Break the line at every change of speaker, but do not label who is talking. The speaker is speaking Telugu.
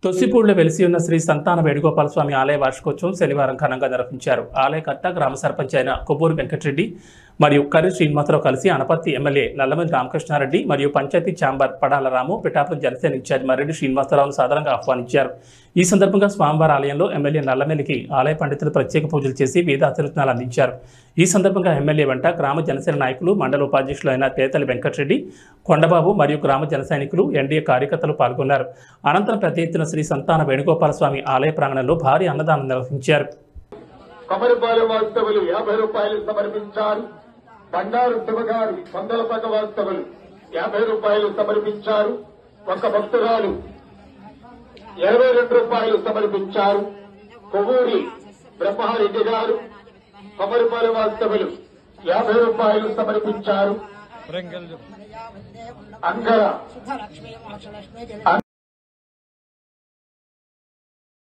తొస్సిపూడిలో వెలిసి ఉన్న శ్రీ సంతాన వేణుగోపాల స్వామి ఆలయ వార్షికోత్సవం శనివారం ఘనంగా నిర్వహించారు ఆలయకర్త గ్రామ సర్పంచ్ అయిన కొబ్బూరు వెంకటరెడ్డి మరియు కర్రి శ్రీనివాసరావు కలిసి అనపర్తి ఎమ్మెల్యే నల్లమల్లి రామకృష్ణారెడ్డి మరియు పంచాయతీ ఛాంబర్ పడాల రాము పిఠాపురం జనసేన ఇన్ఛార్జ్ మర్రెడ్డి శ్రీనివాసరావును సాధారణంగా ఆహ్వానించారు ఈ సందర్భంగా స్వామివారి ఆలయంలో ఎమ్మెల్యే నల్లమెల్లికి ఆలయ పండితులు ప్రత్యేక పూజలు చేసి వేదాశీర్వచనాలు అందించారు ఈ సందర్భంగా ఎమ్మెల్యే వెంట గ్రామ జనసేన నాయకులు మండల ఉపాధ్యక్షులు అయిన తేతలి వెంకటరెడ్డి కొండబాబు మరియు గ్రామ జన సైనికులు ఎన్డీఏ కార్యకర్తలు పాల్గొన్నారు అనంతరం పెద్ద ఎత్తున శ్రీ సంతాన వేణుగోపాల స్వామి ఆలయ ప్రాంగణంలో భారీ అన్నదానం నిర్వహించారు
కొమరిపాలెం వాస్తవులు యాభై రూపాయలు సమర్పించారు బండారు శివగారు వందల పక్క వాస్తవులు యాభై రూపాయలు సమర్పించారు ఒక భక్తురాలు ఇరవై రెండు రూపాయలు సమర్పించారు కొవ్వూరి బ్రహ్మారెడ్డి గారు కొమరిపాలెం వాస్తవులు యాభై రూపాయలు సమర్పించారు అంగర